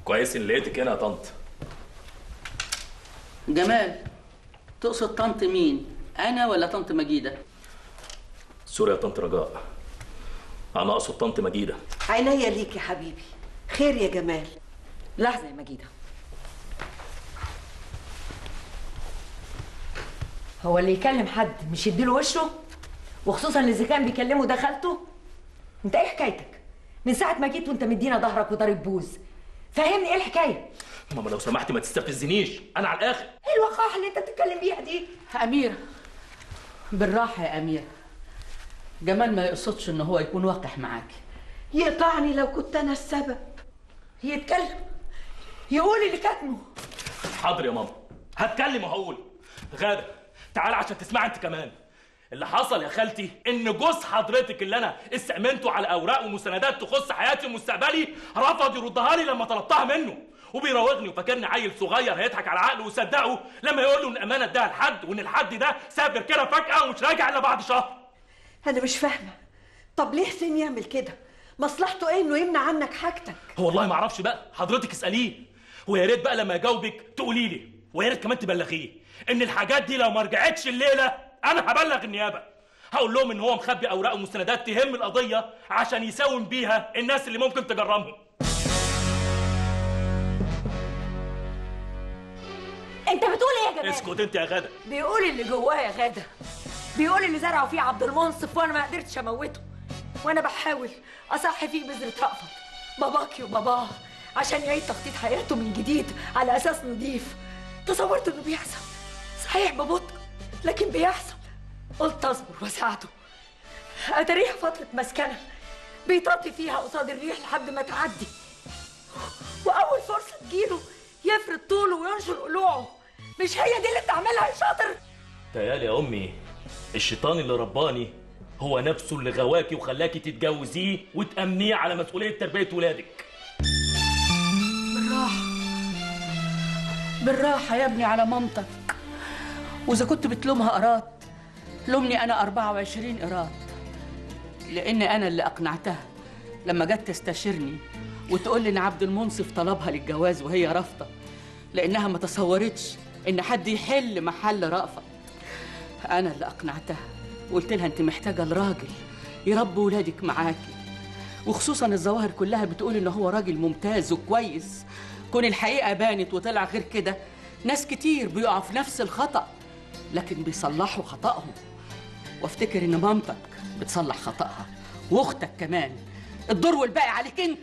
كويس ان لقيتك هنا يا طنط جمال تقصد طنط مين انا ولا طنط مجيده سوري يا طنط رجاء انا اقصد طنط مجيده عينيا ليك يا حبيبي خير يا جمال لحظه يا مجيده هو اللي يكلم حد مش يديله وشه وخصوصا اذا كان بيكلمه ده خالته انت ايه حكايتك من ساعه ما جيت وانت مدينا ظهرك وضارب بوز فهمني ايه الحكايه ماما لو سمحتي ما تستفزنيش انا على الاخر ايه الوقاحه اللي انت بتتكلم بيها دي اميره بالراحه يا اميره جمال ما يقصدش ان هو يكون واقح معاكي يقطعني لو كنت انا السبب يتكلم يقول اللي كاتمه حاضر يا ماما هتكلم وهقول غاده تعالى عشان تسمعي انت كمان اللي حصل يا خالتي ان جوز حضرتك اللي انا استأمنته على اوراق ومستندات تخص حياتي ومستقبلي رفض يردها لي لما طلبتها منه وبيراوغني وفاكرني عيل صغير هيضحك على عقله وصدقه لما يقول له ان امانه اداها لحد وان الحد ده سافر كده فجاه ومش راجع الا بعد شهر انا مش فاهمه طب ليه حسين يعمل كده مصلحته ايه انه يمنع عنك حاجتك هو والله ما اعرفش بقى حضرتك اساليه ويا ريت بقى لما يجاوبك تقولي لي ويا ريت كمان تبلغيه ان الحاجات دي لو ما رجعتش الليله انا هبلغ النيابه هقول لهم ان هو مخبي اوراق ومستندات تهم القضيه عشان يساوم بيها الناس اللي ممكن تجرمهم انت بتقول ايه يا جمال اسكت انت يا غاده بيقول اللي جواه يا غاده بيقول اللي زرعه فيه عبد المنصف وانا ما قدرتش اموته وانا بحاول اصحي فيه بذره رأفت باباكي وباباه عشان يعيد تخطيط حياته من جديد على اساس نضيف تصورت انه بيحصل صحيح ببطء لكن بيحصل قلت اصبر واساعده اتاريها فتره مسكنه بيطاطي فيها قصاد الريح لحد ما تعدي واول فرصه تجيله يفرد طوله وينشر قلوعه مش هي دي اللي بتعملها يا شاطر تيالي يا امي الشيطان اللي رباني هو نفسه اللي غواكي وخلاكي تتجوزيه وتأمنيه على مسؤولية تربية ولادك بالراحه بالراحه يا ابني على مامتك واذا كنت بتلومها قرات لومني انا 24 قرات لان انا اللي اقنعتها لما جت تستشيرني وتقول لي ان عبد المنصف طلبها للجواز وهي رافضه لانها ما تصورتش ان حد يحل محل رأفت انا اللي اقنعتها وقلت لها انت محتاجه لراجل يربي ولادك معاكي وخصوصا الظواهر كلها بتقول ان هو راجل ممتاز وكويس كون الحقيقه بانت وطلع غير كده ناس كتير بيقعوا في نفس الخطأ لكن بيصلحوا خطأهم وافتكر ان مامتك بتصلح خطأها واختك كمان الدور والباقي عليك انت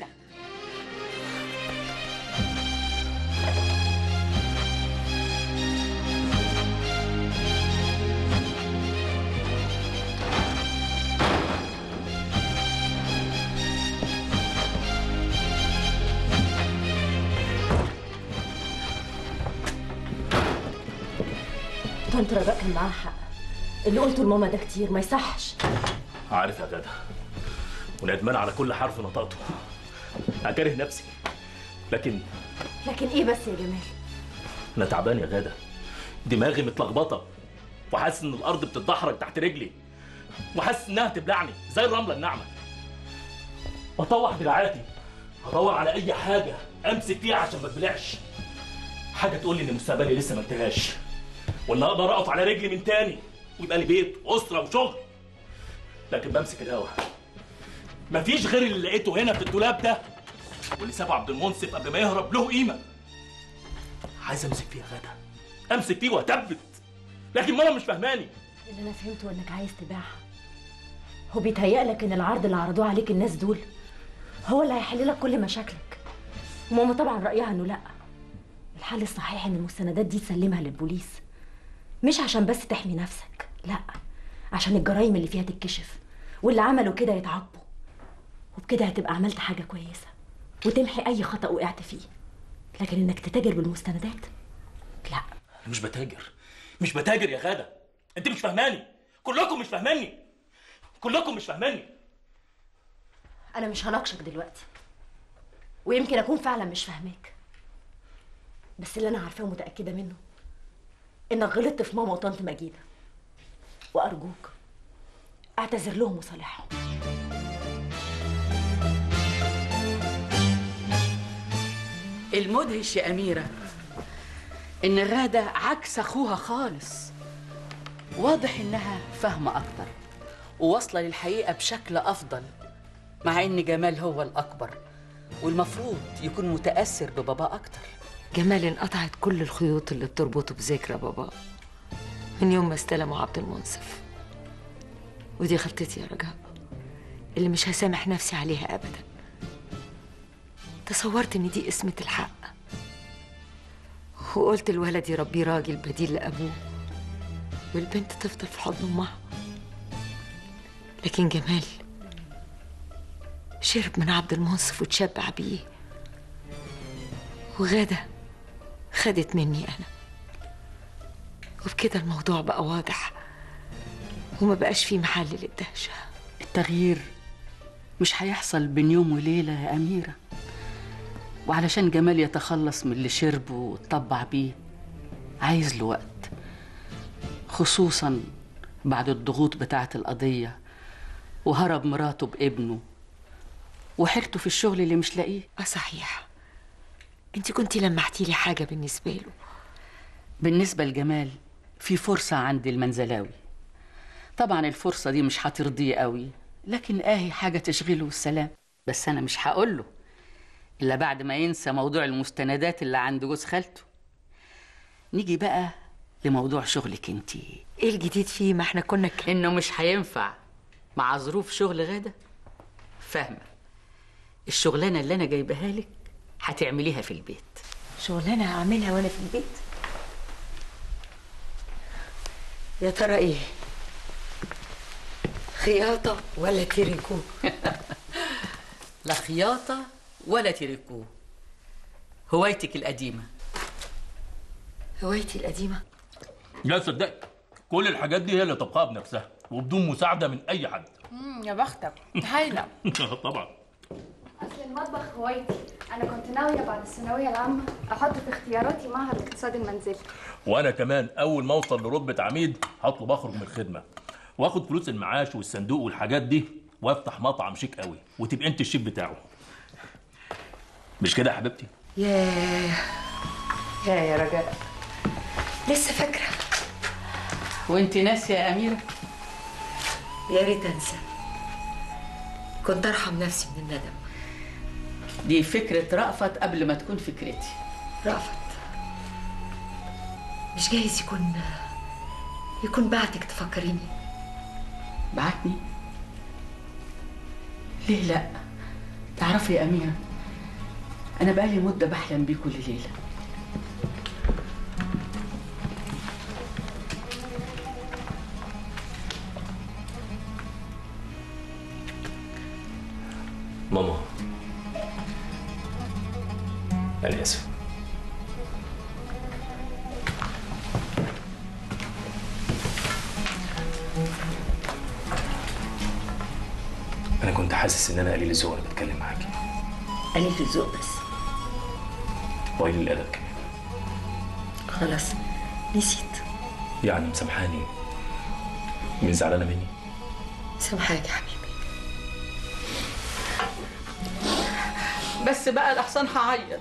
طنط رجاء كان معاها حق اللي قلته لماما ده كتير ما يصحش عارف يا غادة وندمان على كل حرف نطقته أكره نفسي لكن لكن ايه بس يا جمال أنا تعبان يا غادة دماغي متلخبطة وحاسس إن الأرض بتتدحرج تحت رجلي وحاسس إنها تبلعني زي الرملة الناعمة بطوح دراعاتي هدور على أي حاجة أمسك فيها عشان ما تبلعش حاجة تقول لي إن مستقبلي لسه ما انتهاش وإن أقدر أقف على رجلي من تاني ويبقى لي بيت وأسرة وشغل لكن بمسك الهوا مفيش غير اللي لقيته هنا في الدولاب ده واللي سابه عبد المنصف قبل ما يهرب له قيمة عايز امسك فيه يا غدا امسك فيه واثبت لكن ماما مش فاهماني اللي انا فهمته انك عايز تبيعها هو بيتهيألك ان العرض اللي عرضوه عليك الناس دول هو اللي هيحل لك كل مشاكلك وماما طبعا رأيها انه لا الحل الصحيح ان المستندات دي تسلمها للبوليس مش عشان بس تحمي نفسك لا عشان الجرايم اللي فيها تتكشف واللي عملوا كده يتعاقبوا وبكده هتبقى عملت حاجة كويسة وتمحي أي خطأ وقعت فيه لكن إنك تتاجر بالمستندات لا أنا مش بتاجر مش بتاجر يا غادة انت مش فاهماني كلكم مش فاهماني كلكم مش فاهماني أنا مش هناقشك دلوقتي ويمكن أكون فعلا مش فاهماك بس اللي أنا عارفاه ومتأكدة منه إنك غلطت في ماما وطنط مجيدة وأرجوك اعتذر لهم وصالحهم المدهش يا أميرة إن غادة عكس أخوها خالص واضح إنها فاهمة أكتر وواصلة للحقيقة بشكل أفضل مع إن جمال هو الأكبر والمفروض يكون متأثر ببابا أكتر جمال انقطعت كل الخيوط اللي بتربطه بذكرى بابا من يوم ما استلموا عبد المنصف ودي غلطتي يا رجاء اللي مش هسامح نفسي عليها ابدا تصورت ان دي اسمة الحق وقلت الولد يربيه راجل بديل لابوه والبنت تفضل في حضن امها لكن جمال شرب من عبد المنصف وتشبع بيه وغادة خدت مني أنا وبكده الموضوع بقى واضح وما بقاش فيه محل للدهشة التغيير مش هيحصل بين يوم وليلة يا أميرة وعلشان جمال يتخلص من اللي شربه واتطبع بيه عايز له وقت خصوصا بعد الضغوط بتاعة القضية وهرب مراته بابنه وحيرته في الشغل اللي مش لاقيه اه صحيح انت كنتي لمحتي لي حاجة بالنسبة له بالنسبة لجمال في فرصة عند المنزلاوي طبعا الفرصة دي مش هترضيه قوي لكن اهي حاجة تشغله والسلام بس أنا مش هقوله إلا بعد ما ينسى موضوع المستندات اللي عند جوز خالته نيجي بقى لموضوع شغلك انتي ايه الجديد فيه ما احنا كنا ك... إنه مش هينفع مع ظروف شغل غادة فاهمة الشغلانة اللي أنا جايبها لك هتعمليها في البيت شغلانة هعملها وانا في البيت يا ترى ايه خياطة ولا تيريكو لا خياطة ولا تريكو هوايتك القديمة هوايتي القديمة لا صدقت كل الحاجات دي هي اللي طبخها بنفسها وبدون مساعده من اي حد يا بختك هايلة طبعا أصل المطبخ هوايتي أنا كنت ناوية بعد الثانوية العامة أحط في اختياراتي معهد الاقتصاد المنزلي وانا كمان اول ما اوصل لرتبه عميد هطلب اخرج من الخدمه واخد فلوس المعاش والصندوق والحاجات دي وافتح مطعم شيك قوي وتبقى انت الشيف بتاعه مش كده يا حبيبتي ياه يا يا رجاء لسه فاكرة وانت ناسية يا أميرة يا ريت انسى كنت ارحم نفسي من الندم دي فكرة رأفت قبل ما تكون فكرتي رأفت مش جايز يكون يكون بعتك تفكريني بعتني ليه لا تعرفي يا أميرة أنا بقالي مدة بحلم بيه كل ليلة ماما انا اسف انا كنت حاسس ان انا قليل الذوق وانا بتكلم معاكي قليل الذوق بس وقليل الادب كمان خلاص نسيت يعني مسامحاني من زعلانه مني سامحاك يا حبيبي بس بقى الأحسن هعيط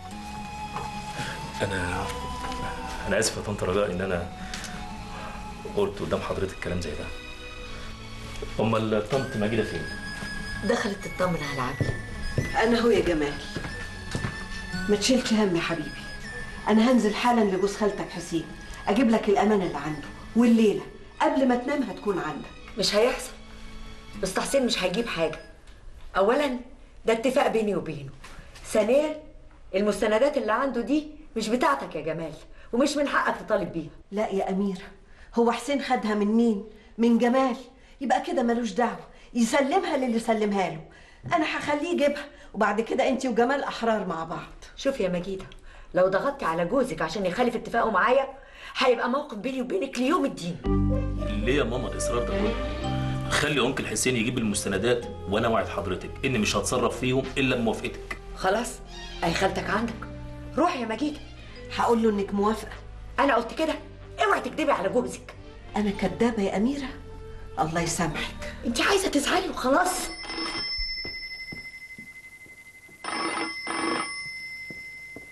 انا انا اسف يا طنط رجاء ان انا قلت قدام حضرتك كلام زي ده امال طنط ماجده فين دخلت تطمن على عبد انا هو يا جمال ما تشيلش هم يا حبيبي انا هنزل حالا لجوز خالتك حسين اجيب لك الامانه اللي عنده والليله قبل ما تنام هتكون عندك مش هيحصل بس حسين مش هيجيب حاجة أولا ده اتفاق بيني وبينه ثانيا المستندات اللي عنده دي مش بتاعتك يا جمال ومش من حقك تطالب بيها لا يا اميره هو حسين خدها من مين من جمال يبقى كده ملوش دعوه يسلمها للي سلمها له انا هخليه يجيبها وبعد كده انت وجمال احرار مع بعض شوف يا مجيدة لو ضغطتي على جوزك عشان يخالف اتفاقه معايا هيبقى موقف بيني وبينك ليوم الدين ليه يا ماما الاصرار ده كله خلي انكل حسين يجيب المستندات وانا وعد حضرتك اني مش هتصرف فيهم الا بموافقتك خلاص أي خالتك عندك روح يا مجيدة هقول له انك موافقه أنا قلت كده اوعي تكدبي على جوزك انا كدابه يا اميره الله يسامحك انت عايزة تزعلي وخلاص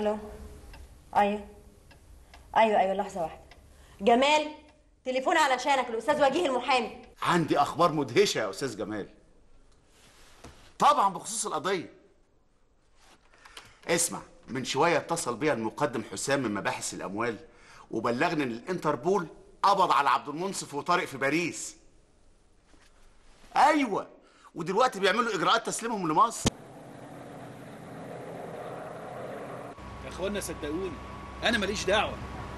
الو ايوه ايوه ايوه لحظه واحده جمال تليفون علشانك الاستاذ وجيه المحامي عندي اخبار مدهشه يا استاذ جمال طبعا بخصوص القضيه اسمع من شويه اتصل بيا المقدم حسام من مباحث الاموال وبلغني ان الانتربول قبض على عبد المنصف وطارق في باريس ايوه ودلوقتي بيعملوا اجراءات تسليمهم لمصر يا اخوانا صدقوني انا ماليش دعوه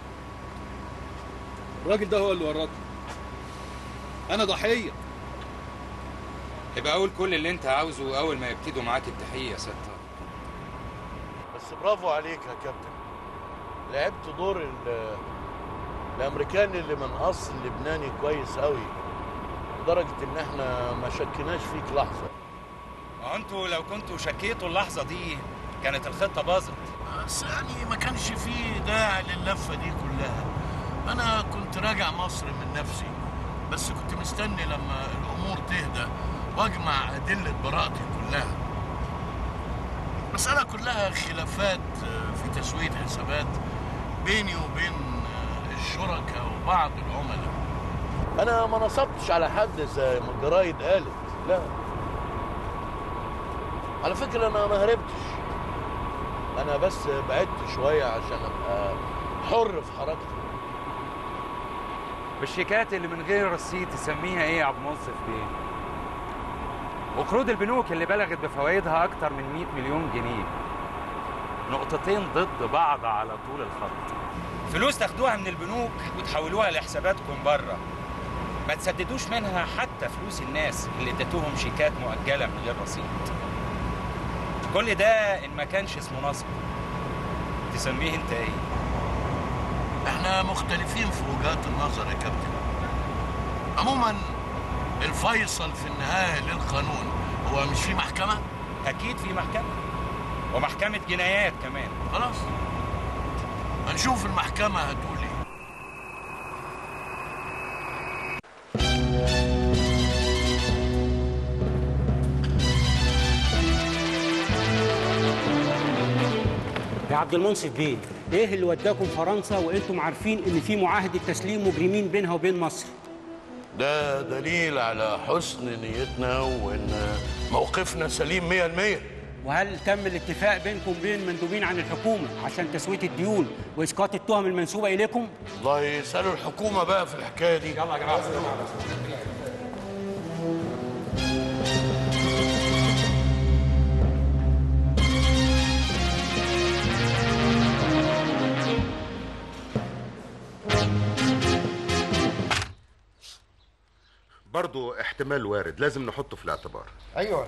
الراجل ده هو اللي ورطني انا ضحيه يبقى قول كل اللي انت عاوزه اول ما يبتدوا معاك التحقيق يا ستار بس برافو عليك يا كابتن لعبت دور ال- الامريكاني اللي من اصل لبناني كويس قوي لدرجه ان احنا ما شكناش فيك لحظه ما انتوا لو كنتوا شكيتوا اللحظه دي كانت الخطه باظت بس يعني ما كانش فيه داعي للفه دي كلها انا كنت راجع مصر من نفسي بس كنت مستني لما الامور تهدى واجمع ادله براءتي كلها مسألة كلها خلافات آه، في تسوية حسابات بيني وبين آه، الشركاء وبعض العملاء أنا ما نصبتش على حد زي ما الجرايد قالت لا على فكرة أنا ما هربتش أنا بس بعدت شوية عشان أبقى حر في حركتي بالشيكات اللي من غير رصيد تسميها ايه يا عبد المنصف بيه وقروض البنوك اللي بلغت بفوائدها اكتر من 100 مليون جنيه نقطتين ضد بعض على طول الخط فلوس تاخدوها من البنوك وتحولوها لحساباتكم بره ما تسددوش منها حتى فلوس الناس اللي اديتوهم شيكات مؤجله من غير رصيد كل ده ان ما كانش اسمه نصب تسميه انت ايه احنا مختلفين في وجهات النظر يا كابتن عموما الفيصل في النهاية للقانون هو مش في محكمة؟ اكيد في محكمه ومحكمه جنايات كمان خلاص هنشوف المحكمة هتقول ايه يا عبد المنصف بيه ايه اللي وداكم فرنسا وانتم عارفين ان في معاهده تسليم مجرمين بينها وبين مصر ده دليل على حسن نيتنا وان موقفنا سليم مية المية وهل تم الاتفاق بينكم بين مندوبين عن الحكومه عشان تسويه الديون واسقاط التهم المنسوبه اليكم الله يسألوا الحكومة بقى في الحكاية دي يلا يا جماعه برضو احتمال وارد لازم نحطه في الاعتبار ايوه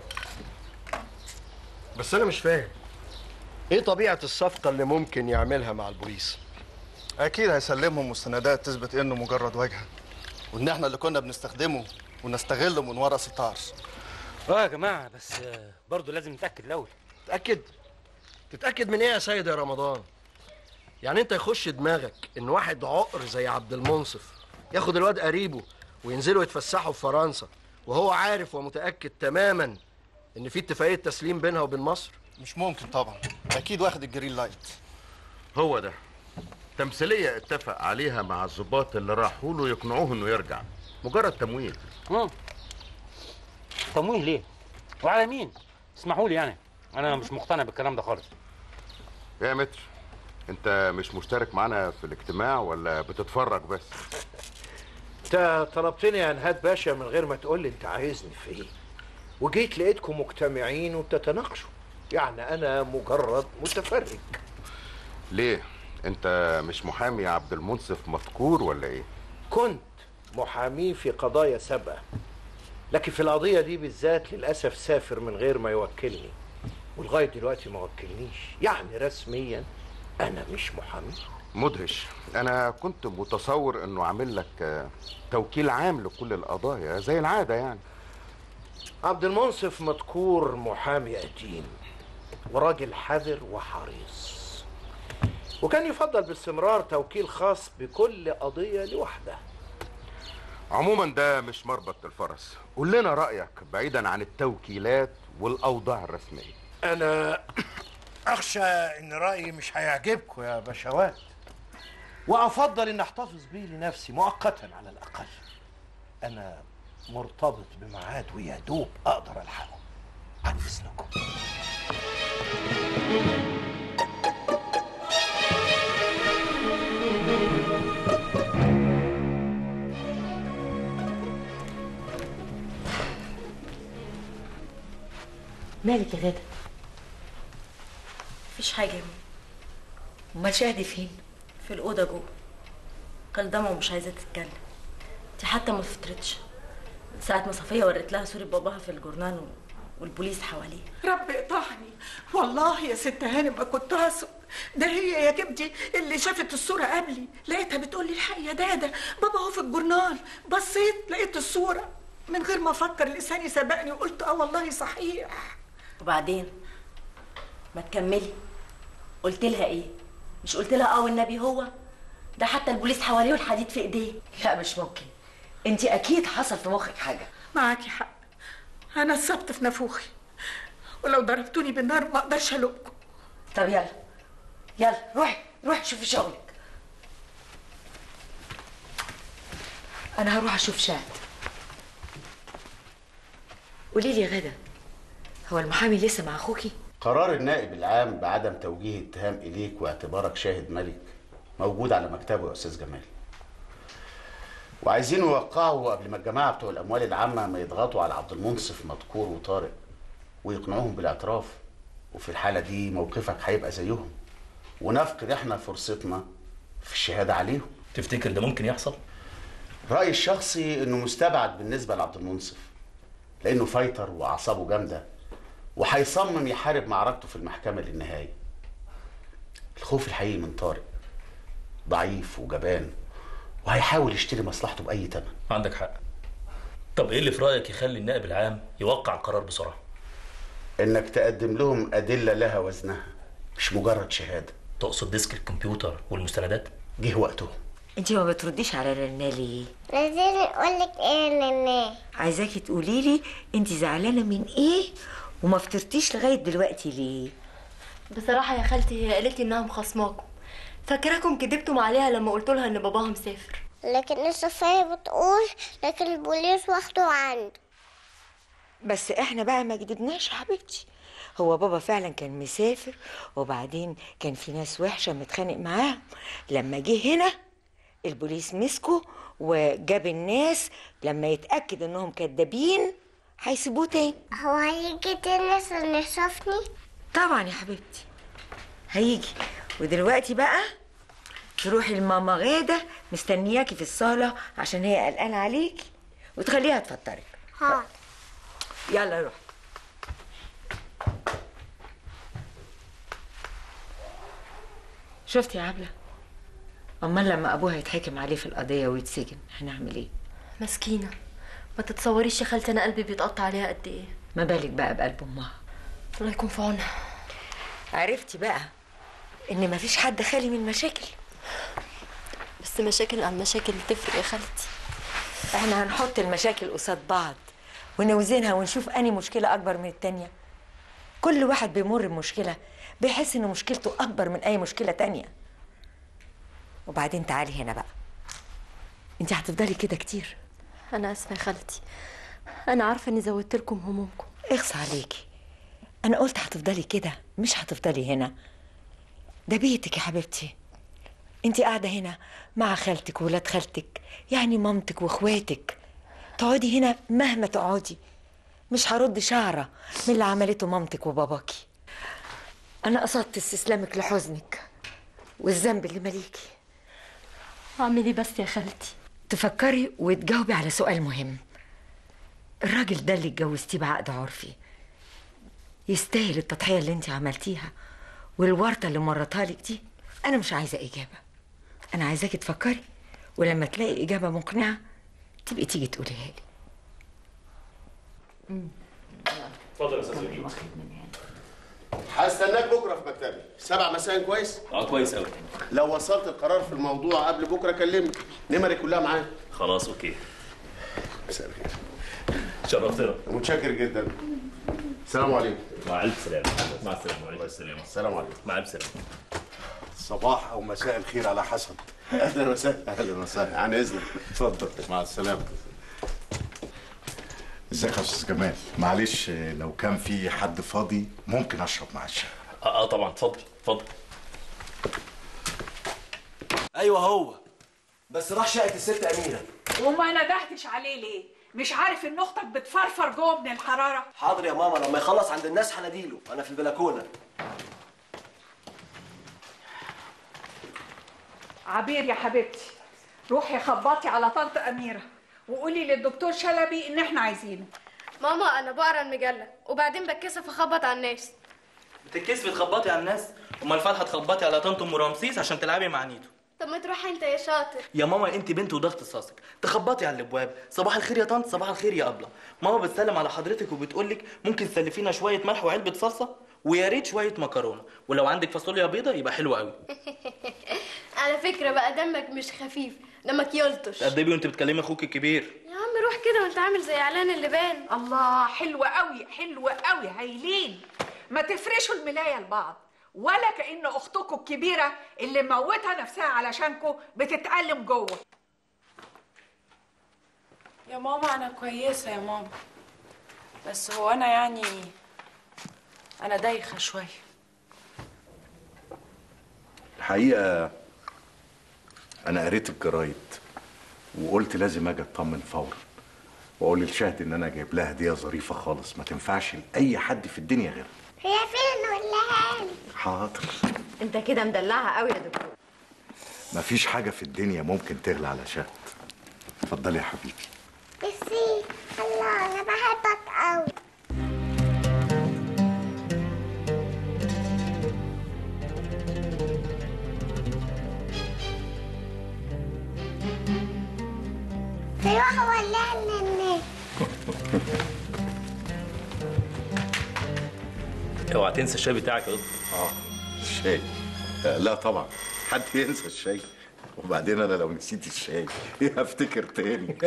بس انا مش فاهم ايه طبيعه الصفقه اللي ممكن يعملها مع البوليس اكيد هيسلمهم مستندات تثبت انه مجرد واجهه وان احنا اللي كنا بنستخدمه ونستغله من ورا ستار اه يا جماعه بس برضه لازم نتاكد الاول تتاكد تتاكد من ايه يا سيد يا رمضان يعني انت يخش دماغك ان واحد عقر زي عبد المنصف ياخد الواد قريبه وينزلوا يتفسحوا في فرنسا وهو عارف ومتاكد تماما ان في اتفاقيه تسليم بينها وبين مصر مش ممكن طبعا اكيد واخد الجرين لايت هو ده تمثيلية اتفق عليها مع الضباط اللي راحوا له يقنعوه انه يرجع مجرد تمويل اه تمويل ليه وعلى مين اسمحوا لي يعني انا مش مقتنع بالكلام ده خالص يا متر انت مش مشترك معانا في الاجتماع ولا بتتفرج بس انت طلبتني يا نهاد باشا من غير ما تقول لي انت عايزني في ايه وجيت لقيتكم مجتمعين وبتتناقشوا يعني انا مجرد متفرج ليه انت مش محامي يا عبد المنصف مذكور ولا ايه كنت محاميه في قضايا سابقه لكن في القضيه دي بالذات للاسف سافر من غير ما يوكلني ولغايه دلوقتي ما وكلنيش يعني رسميا انا مش محامي مدهش انا كنت متصور انه عامل لك آه، توكيل عام لكل القضايا زي العاده يعني عبد المنصف مذكور محامي قديم وراجل حذر وحريص وكان يفضل باستمرار توكيل خاص بكل قضية لوحدها عموما ده مش مربط الفرس قول لنا رايك بعيدا عن التوكيلات والاوضاع الرسميه أنا اخشى ان رايي مش هيعجبكم يا بشوات وافضل ان احتفظ بيه لنفسي مؤقتا على الاقل انا مرتبط بميعاد ويا دوب اقدر الحقه عن اذنكم مالك يا غادة؟ مفيش حاجة يا ماما أمال شهدي فين؟ في الأوضة جوه كلضمة ومش عايزة تتكلم دي حتى ما فطرتش من ساعة ما صفية ورت لها صورة باباها في الجورنال و- والبوليس حواليه رب اقطعني والله يا ست هانم ما كنت اقصد ده هي يا كبدي اللي شافت الصورة قبلي لقيتها بتقول لي الحق يا دادا بابا هو في الجورنال بصيت لقيت الصورة من غير ما افكر لساني سبقني وقلت اه والله صحيح وبعدين ما تكملي قلت لها ايه مش قلت لها اه والنبي هو ده حتى البوليس حواليه والحديد في ايديه لا مش ممكن انت اكيد حصل في مخك حاجه معاكي حق انا السبت في نافوخي ولو ضربتوني بالنار ما اقدرش الومكم طب يلا يلا روحي روحي شوفي شغلك انا هروح اشوف شاهد قولي لي يا غدا هو المحامي لسه مع اخوكي قرار النائب العام بعدم توجيه اتهام اليك واعتبارك شاهد ملك موجود على مكتبه يا استاذ جمال وعايزين يوقعوا قبل ما الجماعه بتوع الاموال العامه ما يضغطوا على عبد المنصف مذكور وطارق ويقنعوهم بالاعتراف وفي الحاله دي موقفك هيبقى زيهم ونفقد احنا فرصتنا في الشهاده عليهم تفتكر ده ممكن يحصل رايي الشخصي انه مستبعد بالنسبه لعبد المنصف لانه فايتر واعصابه جامده وهيصمم يحارب معركته في المحكمه للنهايه الخوف الحقيقي من طارق ضعيف وجبان وهيحاول يشتري مصلحته باي ثمن عندك حق طب ايه اللي في رايك يخلي النائب العام يوقع القرار بسرعه انك تقدم لهم ادله لها وزنها مش مجرد شهاده تقصد ديسك الكمبيوتر والمستندات جه وقتهم انت ما بترديش على رنا ليه عايزين اقول لك ايه لله عايزاكي تقولي لي انت زعلانه من ايه وما فطرتيش لغايه دلوقتي ليه بصراحة يا خالتي هي قالت لي انها مخصماكم فاكراكم كدبتم عليها لما قلت لها ان باباها مسافر لكن الصفية بتقول لكن البوليس واخده عنده بس احنا بقى ما كدبناش يا حبيبتي هو بابا فعلا كان مسافر وبعدين كان في ناس وحشه متخانق معاهم لما جه هنا البوليس مسكه وجاب الناس لما يتاكد انهم كدابين هيسيبوه تاني هو هيجي تاني عشان يشوفني طبعا يا حبيبتي هيجي ودلوقتي بقى تروحي لماما غاده مستنياكي في الصاله عشان هي قلقانه عليكي وتخليها تفطرك ها يلا روح شفتي يا عبلة امال لما ابوها يتحكم عليه في القضية ويتسجن هنعمل ايه مسكينة ما تتصوريش يا خالتي انا قلبي بيتقطع عليها قد ايه ما بالك بقى بقلب امها الله يكون في عونها عرفتي بقى ان مفيش حد خالي من مشاكل بس مشاكل عن مشاكل تفرق يا خالتي احنا هنحط المشاكل قصاد بعض ونوزنها ونشوف اني مشكلة اكبر من التانية كل واحد بيمر بمشكلة بيحس ان مشكلته اكبر من اي مشكلة تانية وبعدين تعالي هنا بقى انت هتفضلي كده كتير انا اسفة يا خالتي انا عارفة اني زودت لكم همومكم اخص عليكي انا قلت هتفضلي كده مش هتفضلي هنا ده بيتك يا حبيبتي انت قاعده هنا مع خالتك وولاد خالتك يعني مامتك واخواتك تقعدي هنا مهما تقعدي مش هرد شعره من اللي عملته مامتك وباباكي انا قصدت استسلامك لحزنك والذنب اللي مليكي اعملي بس يا خالتي تفكري وتجاوبي على سؤال مهم الراجل ده اللي اتجوزتيه بعقد عرفي يستاهل التضحية اللي انت عملتيها والورطة اللي مرتها لك دي أنا مش عايزة إجابة أنا عايزاكي تفكري ولما تلاقي إجابة مقنعة تبقي تيجي تقوليها لي اتفضل يا استاذ وليد هستناك بكره في مكتبي سبع مساء كويس اه كويس قوي لو وصلت القرار في الموضوع قبل بكره كلمني نمري كلها معايا خلاص اوكي مساء الخير شرفتنا متشكر جدا السلام عليكم مع الف سلامه مع السلامه وعليكم السلام السلام عليكم مع الف سلامه صباح او مساء الخير على حسب اهلا وسهلا اهلا وسهلا عن اذنك اتفضل مع السلامه ازيك يا استاذ جمال معلش لو كان في حد فاضي ممكن اشرب مع الشاي اه اه طبعا اتفضل اتفضل ايوه هو بس راح شقه الست اميره وما ندهتش عليه ليه؟ مش عارف ان اختك بتفرفر جوه من الحراره؟ حاضر يا ماما لما يخلص عند الناس هناديله انا في البلكونه عبير يا حبيبتي روحي خبطي على طنط اميره وقولي للدكتور شلبي ان احنا عايزينه ماما انا بقرا المجله وبعدين بتكسف اخبط على الناس بتتكسفي تخبطي على الناس امال فالحه تخبطي على طنط ام رمسيس عشان تلعبي مع نيتو طب ما تروح انت يا شاطر يا ماما انت بنت وده اختصاصك تخبطي على الابواب صباح الخير يا طنط صباح الخير يا ابله ماما بتسلم على حضرتك وبتقول لك ممكن تسلفينا شويه ملح وعلبه صلصه ويا ريت شويه مكرونه ولو عندك فاصوليا بيضه يبقى حلو قوي على فكره بقى دمك مش خفيف دمك يلطش تقدبي وانت بتكلمي اخوك الكبير يا عم روح كده وانت عامل زي اعلان اللبان الله حلوة قوي حلوة قوي هايلين ما تفرشوا الملاية لبعض ولا كأن أختكم الكبيرة اللي موتها نفسها علشانكم بتتألم جوه يا ماما انا كويسه يا ماما بس هو انا يعني انا دايخه شويه الحقيقه انا قريت الجرايد وقلت لازم اجي اطمن فورا واقول للشاهد ان انا جايب لها هديه ظريفه خالص ما تنفعش لاي حد في الدنيا غيرها هي فين ولا هاني حاضر انت كده مدلعها قوي يا دكتور مفيش حاجه في الدنيا ممكن تغلى على شهد اتفضلي يا حبيبي بسي الله انا بحبك قوي تروح ولا الناس اوعى تنسى الشاي بتاعك يا دكتور اه الشاي آه، لا طبعا حد ينسى الشاي وبعدين انا لو نسيت الشاي هفتكر تاني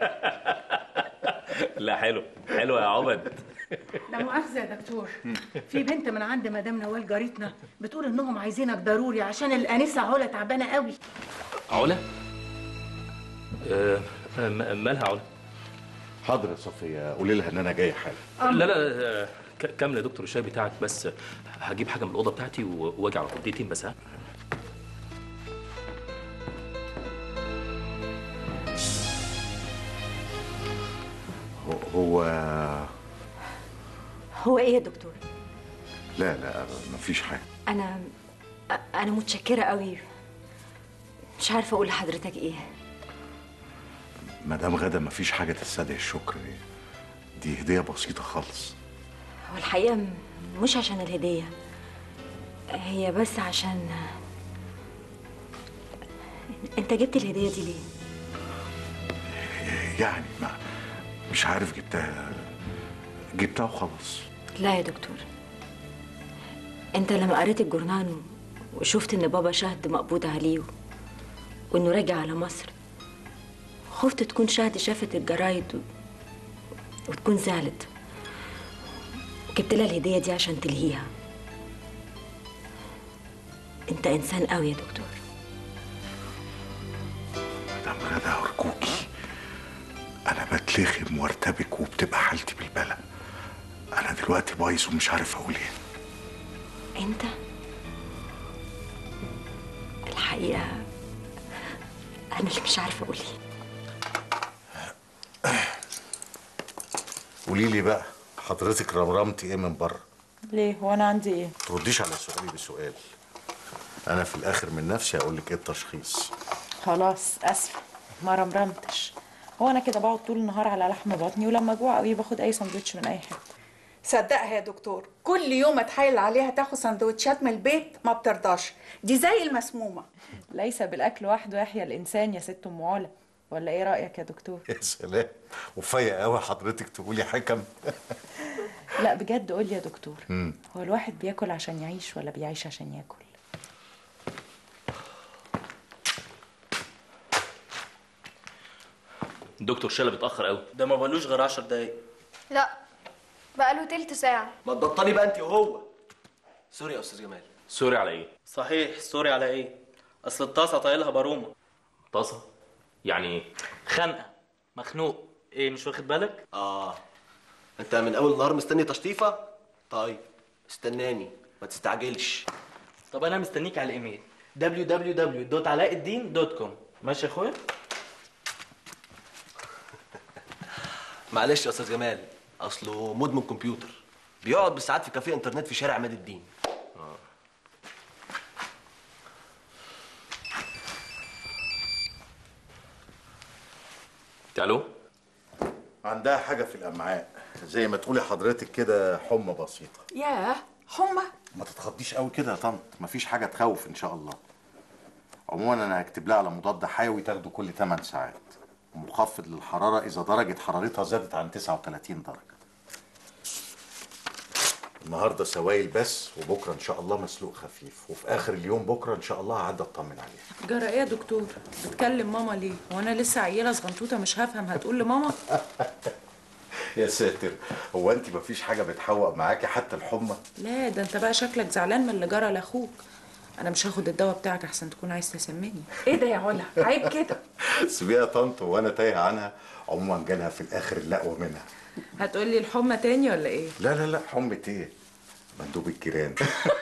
لا حلو حلو يا عبد لا مؤاخذة يا دكتور في بنت من عند مدام نوال جارتنا بتقول انهم عايزينك ضروري عشان الانسة علا تعبانة قوي علا آه م- مالها علا حاضر يا صفيه قولي لها ان انا جاي حالا لا لا آه، ك- كمل يا دكتور الشاي بتاعك بس هجيب حاجه من الاوضه بتاعتي و- واجي على طول دقيقتين بس ها هو هو ايه يا دكتور لا لا مفيش حاجه انا انا متشكره قوي مش عارفه اقول لحضرتك ايه مدام غدا مفيش حاجه تستدعي الشكر دي هديه بسيطه خالص هو الحقيقه م- مش عشان الهديه هي بس عشان انت جبت الهديه دي ليه يعني ما مش عارف جبتها جبتها وخلاص لا يا دكتور انت لما قريت الجورنال وشفت ان بابا شهد مقبوض عليه وانه راجع على مصر خفت تكون شهد شافت الجرايد و... وتكون زعلت وجبت لها الهدية دي عشان تلهيها انت انسان قوي يا دكتور مدام غدا ارجوكي انا بتلخم وارتبك وبتبقى حالتي بالبلا انا دلوقتي بايظ ومش عارف اقول ايه انت الحقيقة انا اللي مش عارفة اقول ايه قولي لي بقى حضرتك رمرمتي ايه من بره ليه هو انا عندي ايه ترديش على سؤالي بسؤال انا في الاخر من نفسي هقول لك ايه التشخيص خلاص اسفه ما رمرمتش هو انا كده بقعد طول النهار على لحم بطني ولما جوع قوي باخد اي سندوتش من اي حته صدقها يا دكتور كل يوم اتحايل عليها تاخد سندوتشات من البيت ما بترضاش دي زي المسمومة ليس بالاكل وحده يحيا الانسان يا ست ام علا ولا ايه رايك يا دكتور يا سلام وفايق قوي حضرتك تقولي حكم لا بجد قول لي يا دكتور مم. هو الواحد بياكل عشان يعيش ولا بيعيش عشان ياكل الدكتور شلبي اتاخر قوي ده ما بقالوش غير 10 دقايق لا بقاله تلت ساعة ما تبطلي بقى انت وهو سوري يا استاذ جمال سوري على ايه صحيح سوري على ايه اصل الطاسه طايلها برومه طاسه يعني خنقه مخنوق ايه مش واخد بالك اه انت من اول النهار مستني تشطيفه طيب استناني ما تستعجلش طب انا مستنيك على الايميل www.علاءالدين.com ماشي يا اخويا معلش يا استاذ جمال اصله مدمن كمبيوتر بيقعد بالساعات في كافيه انترنت في شارع عماد الدين الو عندها حاجه في الامعاء زي ما تقولي حضرتك كده حمى بسيطه ياه حمى ما تتخضيش قوي كده يا طنط مفيش حاجه تخوف ان شاء الله عموما انا هكتب لها على مضاد حيوي تاخده كل 8 ساعات مخفض للحراره اذا درجه حرارتها زادت عن 39 درجه النهارده سوائل بس وبكره ان شاء الله مسلوق خفيف وفي اخر اليوم بكره ان شاء الله هعدي اطمن عليها جرى ايه يا دكتور بتكلم ماما ليه وانا لسه عيله صغنطوطه مش هفهم هتقول لماما يا ساتر هو انت مفيش حاجه بتحوق معاكي حتى الحمى لا ده انت بقى شكلك زعلان من اللي جرى لاخوك انا مش هاخد الدواء بتاعك احسن تكون عايز تسمني ايه ده يا علا عيب كده سيبيها يا طنط وانا تايه عنها عموما جالها في الاخر اللقوه منها هتقولي الحمى تاني ولا ايه لا لا لا حمة ايه مندوب الجيران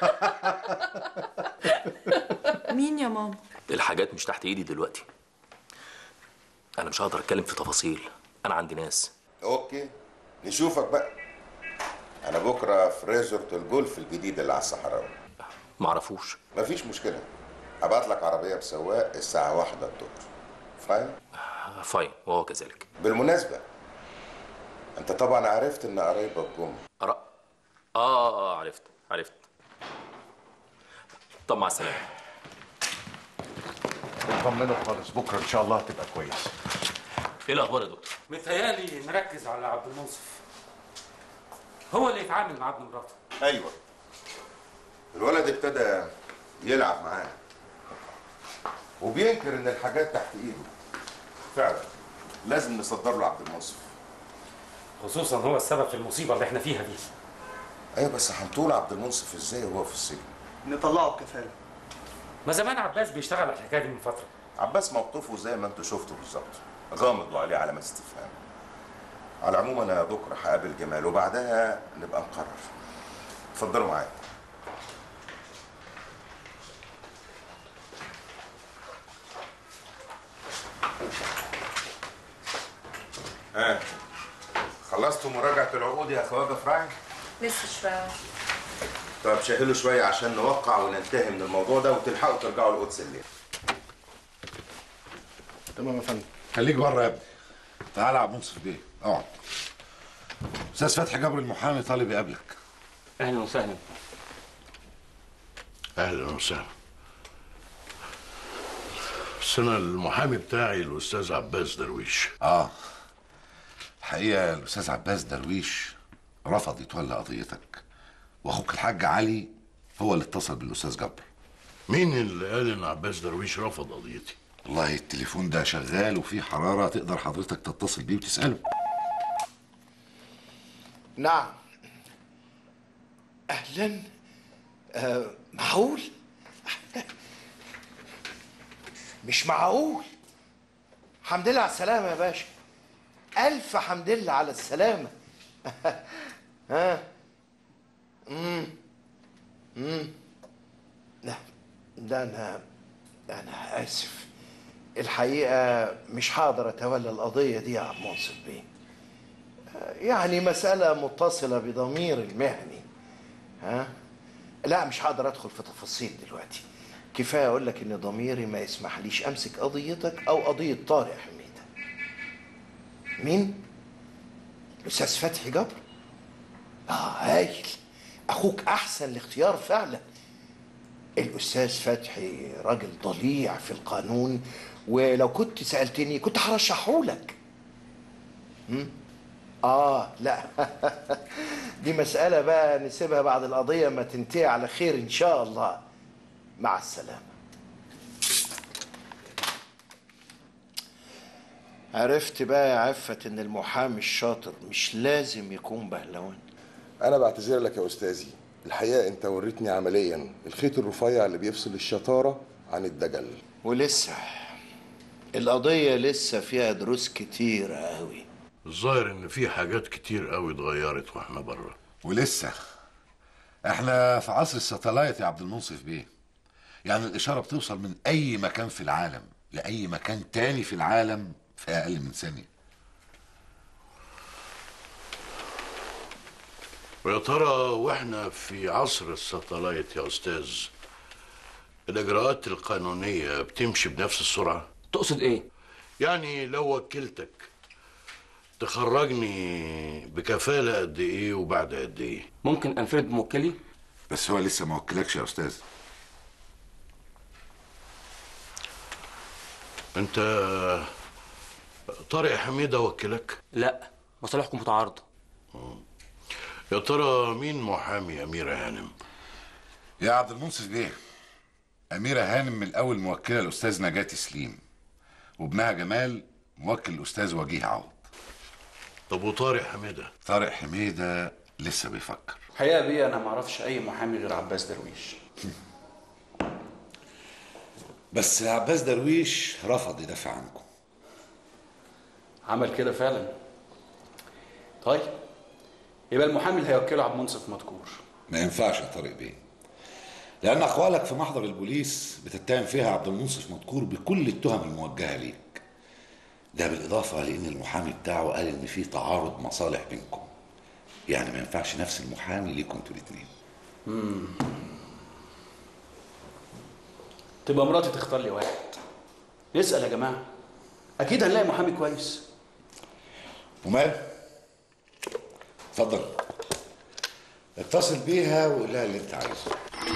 مين يا ماما الحاجات مش تحت ايدي دلوقتي انا مش هقدر اتكلم في تفاصيل انا عندي ناس اوكي نشوفك بقى انا بكره في ريزورت الجولف الجديد اللي على الصحراوي معرفوش مفيش مشكله هبعت لك عربيه بسواق الساعه واحدة الظهر فاهم فاين وهو كذلك بالمناسبه انت طبعا عرفت ان قرايبك جم أرى... آه, اه اه عرفت عرفت طب مع السلامه طمنوا خالص بكره ان شاء الله هتبقى كويس ايه الاخبار يا دكتور متهيألي نركز على عبد المنصف هو اللي يتعامل مع ابن مراته ايوه الولد ابتدى يلعب معاه وبينكر ان الحاجات تحت ايده فعلا لازم نصدر له عبد المنصف خصوصا هو السبب في المصيبه اللي احنا فيها دي ايوه بس هنطول عبد المنصف ازاي وهو في السجن نطلعه بكفاله ما زمان عباس بيشتغل على الحكايه دي من فتره عباس موقفه زي ما انتوا شفتوا بالظبط غامض وعليه علامات استفهام على العموم انا بكره هقابل جمال وبعدها نبقى نقرر اتفضلوا معايا ها خلصتوا مراجعة العقود يا خواجة فراعي؟ لسه شويه طب شاهلوا شوية عشان نوقع وننتهي من الموضوع ده وتلحقوا ترجعوا القدس الليل تمام يا فندم خليك بره يا ابني تعالى يا عبد منصف بيه اقعد استاذ فتحي جبر المحامي طالب يقابلك اهلا وسهلا اهلا وسهلا بس انا المحامي بتاعي الاستاذ عباس درويش اه الحقيقه الاستاذ عباس درويش رفض يتولى قضيتك واخوك الحاج علي هو اللي اتصل بالاستاذ جبر مين اللي قال ان عباس درويش رفض قضيتي والله التليفون ده شغال وفيه حراره تقدر حضرتك تتصل بيه وتساله نعم اهلا آه معقول مش معقول حمد لله على السلامة يا باشا ألف حمد لله على السلامة ها امم امم لا ده أنا أنا آسف الحقيقة مش هقدر أتولى القضية دي يا عبد منصف بيه يعني مسألة متصلة بضمير المهني ها لا مش هقدر أدخل في تفاصيل دلوقتي كفاية أقول لك إن ضميري ما يسمحليش أمسك قضيتك أو قضية طارق حميدة مين؟ الأستاذ فتحي جبر آه هايل أخوك أحسن الاختيار فعلا الأستاذ فتحي راجل ضليع في القانون ولو كنت سألتني كنت هرشحه لك مم؟ آه لا دي مسألة بقى نسيبها بعد القضية ما تنتهي على خير إن شاء الله مع السلامة عرفت بقى يا عفت إن المحامي الشاطر مش لازم يكون بهلوان انا بعتذر لك يا استاذي الحقيقه انت وريتني عمليا الخيط الرفيع اللي بيفصل الشطاره عن الدجل ولسه القضية لسه فيها دروس كتيرة قوي الظاهر ان في حاجات كتير قوي اتغيرت واحنا بره ولسه احنا في عصر الساتلايت يا عبد المنصف بيه يعني الاشاره بتوصل من اي مكان في العالم لاي مكان تاني في العالم في اقل من ثانيه ويا ترى واحنا في عصر الساتلايت يا استاذ الاجراءات القانونيه بتمشي بنفس السرعه تقصد ايه يعني لو وكلتك تخرجني بكفاله قد ايه وبعد قد ايه ممكن انفرد بموكلي بس هو لسه ما وكلكش يا استاذ انت طارق حميده وكلك لا مصالحكم متعارضه يا ترى مين محامي اميره هانم يا عبد المنصف بيه أميرة هانم من الأول موكلة الأستاذ نجاة سليم وابنها جمال موكل الأستاذ وجيه عوض طب وطارق حميدة؟ طارق حميدة لسه بيفكر الحقيقه بيه انا ما اعرفش اي محامي غير عباس درويش بس عباس درويش رفض يدافع عنكم عمل كده فعلا طيب يبقى المحامي اللي هيوكله عبد المنصف مذكور ما ينفعش يا طارق بيه لأن أقوالك في محضر البوليس بتتهم فيها عبد المنصف مذكور بكل التهم الموجهة ليك ده بالإضافة لأن المحامي بتاعه قال إن في تعارض مصالح بينكم يعني ما ينفعش نفس المحامي ليكم انتوا الاتنين مم. تبقى مراتي تختار لي واحد نسال يا جماعه اكيد هنلاقي محامي كويس ومال اتفضل اتصل بيها وقول لها اللي انت عايزه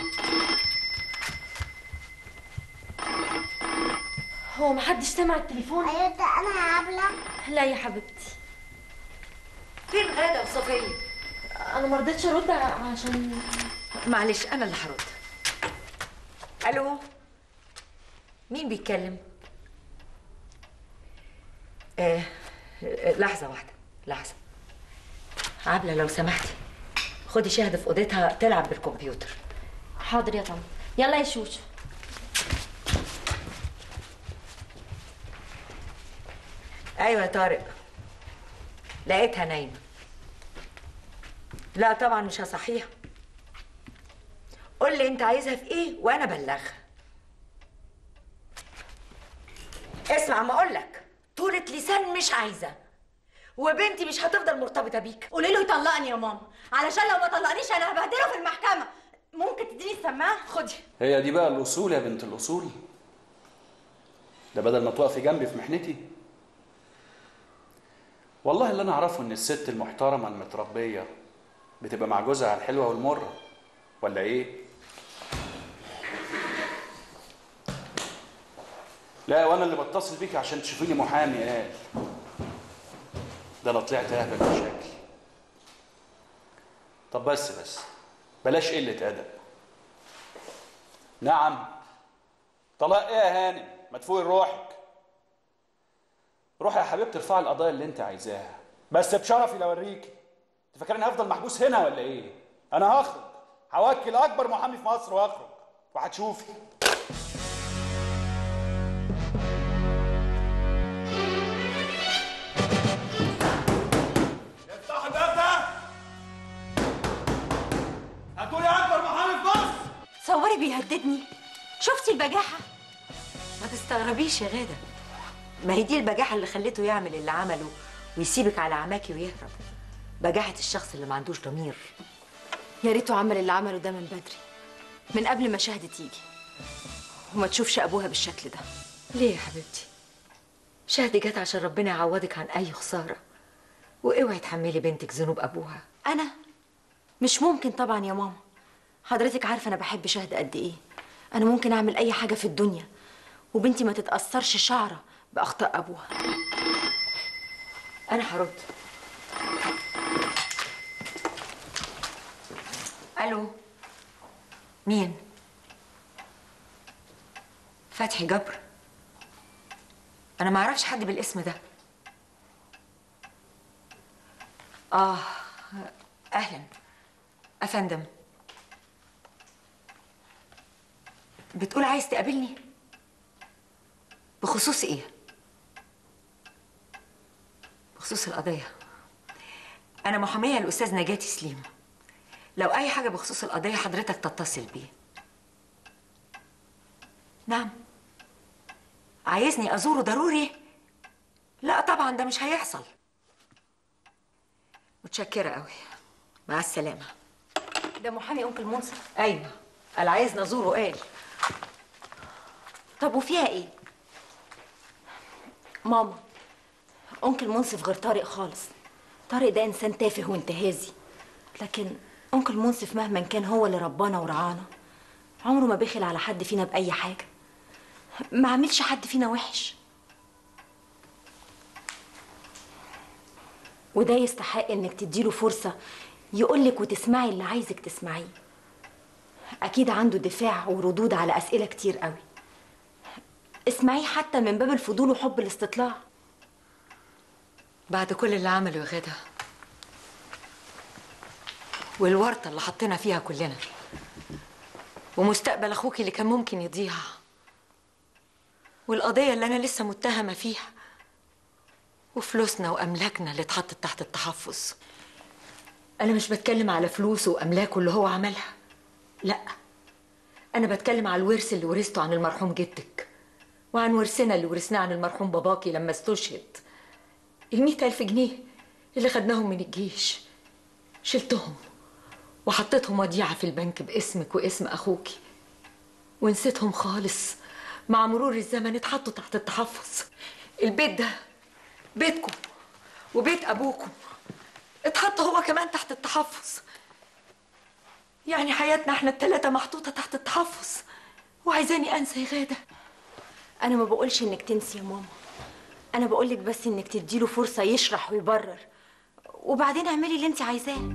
هو محدش سمع التليفون ايوه ده انا يا عبله لا يا حبيبتي فين غادة وصفية؟ انا ما رضيتش ارد عشان معلش انا اللي هرد الو مين بيتكلم آه آه، لحظه واحده لحظه عبله لو سمحتي خدي شاهد في اوضتها تلعب بالكمبيوتر حاضر يا طنط يلا يا شوشو ايوه يا طارق لقيتها نايمه لا طبعا مش هصحيها قول لي انت عايزها في ايه وانا بلغها اسمع ما اقول لك طولة لسان مش عايزه وبنتي مش هتفضل مرتبطه بيك قولي له يطلقني يا ماما علشان لو ما طلقنيش انا هبهدله في المحكمه ممكن تديني السماعه خدي هي دي بقى الاصول يا بنت الاصول ده بدل ما تقفي جنبي في محنتي والله اللي انا اعرفه ان الست المحترمه المتربيه بتبقى مع جوزها على الحلوه والمره ولا ايه لا وانا اللي بتصل بيكي عشان تشوفي لي محامي قال ده انا طلعت اهبل بشكل طب بس بس بلاش قله ادب نعم طلاق ايه يا هانم ما تفوقي روحك روحي يا حبيبتي ارفعي القضايا اللي انت عايزاها بس بشرفي لو اوريكي انت فاكرني هفضل محبوس هنا ولا ايه انا هخرج هوكل اكبر محامي في مصر واخرج وهتشوفي افتحوا الباب ده هاتوا لي اكبر محامي في مصر صوري بيهددني شفتي البجاحه ما تستغربيش يا غاده ما هي دي البجاحه اللي خلته يعمل اللي عمله ويسيبك على عماكي ويهرب بجاحه الشخص اللي ما عندوش ضمير يا ريته عمل اللي عمله ده من بدري من قبل ما شهد تيجي وما تشوفش ابوها بالشكل ده ليه يا حبيبتي شهد جت عشان ربنا يعوضك عن اي خساره واوعي تحملي بنتك ذنوب ابوها انا مش ممكن طبعا يا ماما حضرتك عارفه انا بحب شهد قد ايه انا ممكن اعمل اي حاجه في الدنيا وبنتي ما تتاثرش شعره باخطاء ابوها انا هرد الو مين فتحي جبر انا ما اعرفش حد بالاسم ده اه اهلا افندم بتقول عايز تقابلني بخصوص ايه بخصوص القضيه انا محاميه الاستاذ نجاتي سليم لو اي حاجه بخصوص القضيه حضرتك تتصل بيه نعم عايزني ازوره ضروري لا طبعا ده مش هيحصل متشكره قوي مع السلامه ده محامي انكل منصف ايوه قال عايزني ازوره قال طب وفيها ايه ماما انكل منصف غير طارق خالص طارق ده انسان تافه وانتهازي لكن انكل منصف مهما كان هو اللي ربانا ورعانا عمره ما بخل على حد فينا باي حاجه ما عملش حد فينا وحش وده يستحق انك تديله فرصه يقولك وتسمعي اللي عايزك تسمعيه اكيد عنده دفاع وردود على اسئله كتير قوي اسمعيه حتى من باب الفضول وحب الاستطلاع بعد كل اللي عمله يا غدا والورطه اللي حطينا فيها كلنا ومستقبل اخوك اللي كان ممكن يضيع والقضيه اللي انا لسه متهمه فيها وفلوسنا واملاكنا اللي اتحطت تحت التحفظ انا مش بتكلم على فلوسه واملاكه اللي هو عملها لا انا بتكلم على الورث اللي ورثته عن المرحوم جدك وعن ورثنا اللي ورثناه عن المرحوم باباكي لما استشهد المئة ألف جنيه اللي خدناهم من الجيش شلتهم وحطيتهم وديعة في البنك باسمك واسم أخوكي ونسيتهم خالص مع مرور الزمن اتحطوا تحت التحفظ البيت ده بيتكم وبيت أبوكم اتحط هو كمان تحت التحفظ يعني حياتنا احنا التلاتة محطوطة تحت التحفظ وعايزاني أنسى يا غادة انا ما بقولش انك تنسي يا ماما انا بقولك بس انك تديله فرصه يشرح ويبرر وبعدين اعملي اللي انت عايزاه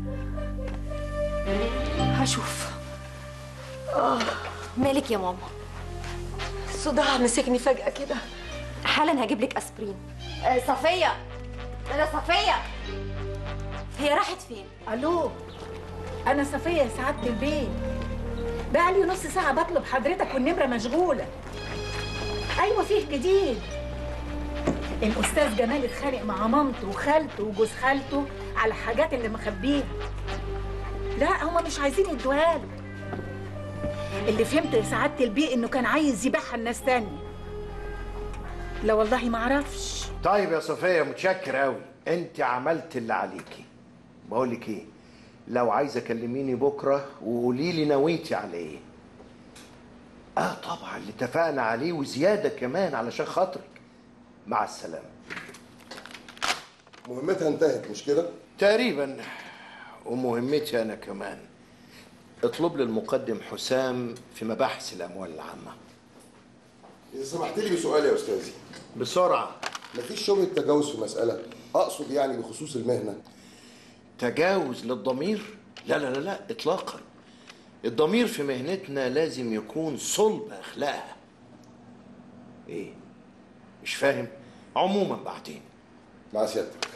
هشوف اه مالك يا ماما صداع مسكني فجأة كده حالا هجيب لك اسبرين آه، صفية أنا صفية هي راحت فين الو انا صفيه يا سعاده البيت بقالي نص ساعه بطلب حضرتك والنمره مشغوله ايوه فيه جديد الاستاذ جمال اتخانق مع مامته وخالته وجوز خالته على الحاجات اللي مخبيها لا هما مش عايزين يدوها له اللي فهمته يا سعاده البيه انه كان عايز يبيعها لناس تانية لا والله ما اعرفش طيب يا صفية متشكر قوي انت عملت اللي عليكي بقول لك ايه لو عايزه كلميني بكره وقولي لي نويتي على ايه اه طبعا اللي اتفقنا عليه وزياده كمان علشان خاطرك مع السلامه مهمتها انتهت مش كده؟ تقريبا ومهمتي انا كمان اطلب لي المقدم حسام في مباحث الاموال العامه إذا سمحت لي بسؤال يا أستاذي بسرعة مفيش شبهة تجاوز في مسألة أقصد يعني بخصوص المهنة تجاوز للضمير لا لا لا لا اطلاقا الضمير في مهنتنا لازم يكون صلب اخلاقها ايه مش فاهم عموما بعدين مع سيادتك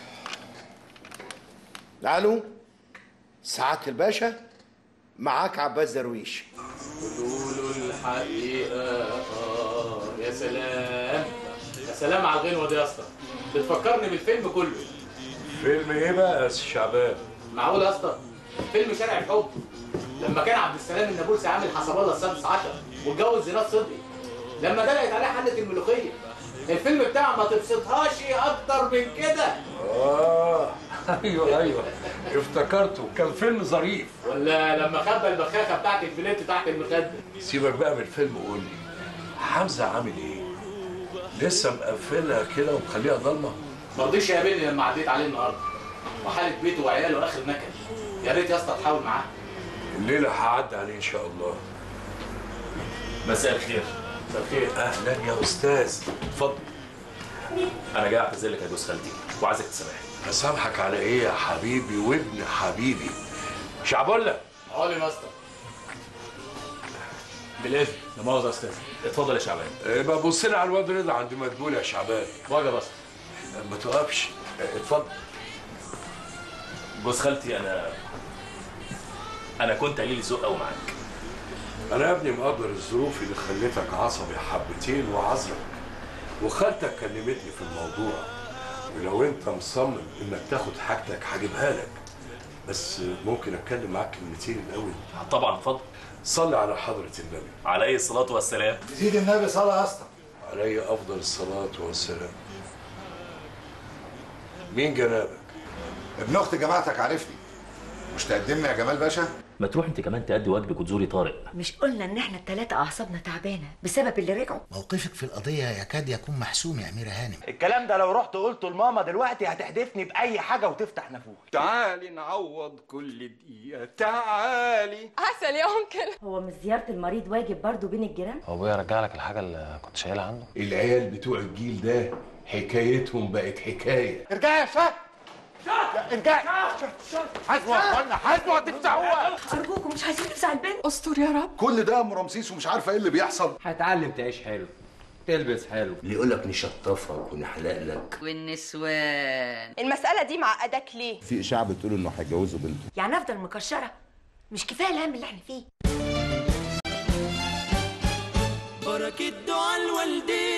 الو سعاده الباشا معاك عباس درويش قولوا الحقيقة آه يا سلام يا سلام على الغنوة دي يا اسطى بتفكرني بالفيلم كله فيلم ايه بقى يا أستاذ شعبان؟ معقول يا اسطى فيلم شارع الحب لما كان عبد السلام النابلسي عامل حسب الله السادس عشر واتجوز زينات صدقي لما دلقت عليه حلة الملوخية الفيلم بتاعه ما تبسطهاش اكتر من كده اه ايوه ايوه افتكرته كان فيلم ظريف ولا لما خبى البخاخه بتاعت الفليت تحت المخده سيبك بقى من الفيلم وقول لي حمزه عامل ايه؟ لسه مقفلها كده ومخليها ضلمه؟ ما رضيش يقابلني لما عديت عليه النهارده وحاله بيته وعياله اخر نكد يا ريت يا اسطى تحاول معاه الليله هعدي عليه ان شاء الله مساء الخير مساء الخير اهلا يا استاذ اتفضل انا جاي اعتذر لك يا جوز خالتي وعايزك تسامحني اسامحك على ايه يا حبيبي وابن حبيبي شعبولة قول يا اسطى بالاذن لا مؤاخذه يا استاذ اتفضل يا شعبان يبقى بص لي على الواد رضا عند مدبول يا شعبان واجب بس ما توقفش اتفضل جوز خالتي انا انا كنت قليل ذوق قوي معاك انا يا ابني مقدر الظروف اللي خلتك عصبي حبتين وعذرك وخالتك كلمتني في الموضوع ولو انت مصمم انك تاخد حاجتك هجيبها لك بس ممكن اتكلم معاك كلمتين الاول طبعا اتفضل صلي على حضره النبي عليه الصلاه والسلام زيد النبي صلاه يا اسطى عليه افضل الصلاه والسلام مين جنابك ابن اخت جماعتك عارفني مش تقدمني يا جمال باشا ما تروح انت كمان تأدي واجبك وتزوري طارق مش قلنا ان احنا التلاتة اعصابنا تعبانة بسبب اللي رجعوا موقفك في القضية يكاد يكون محسوم يا أميرة هانم الكلام ده لو رحت قلته لماما دلوقتي هتحدفني بأي حاجة وتفتح نافوخ تعالي نعوض كل دقيقة تعالي عسل يا انكل هو مش زيارة المريض واجب برضو بين الجيران؟ هو ابويا رجع لك الحاجه اللي كنت شايلها عنده العيال بتوع الجيل ده حكايتهم بقت حكايه ارجعي يا شات ارجعي حاسبوا يا اخوانا حاسبوا هتفتحوها ارجوكم مش عايزين نفزع البنت استر يا رب كل ده ام رمسيس ومش عارفه ايه اللي بيحصل هتعلم تعيش حلو تلبس حلو اللي يقول لك نشطفك ونحلق لك والنسوان المسألة دي معقداك ليه؟ في اشاعه بتقول انه هيجوزوا بنته يعني افضل مكشرة مش كفاية الهم اللي احنا فيه بركة دعاء الوالدين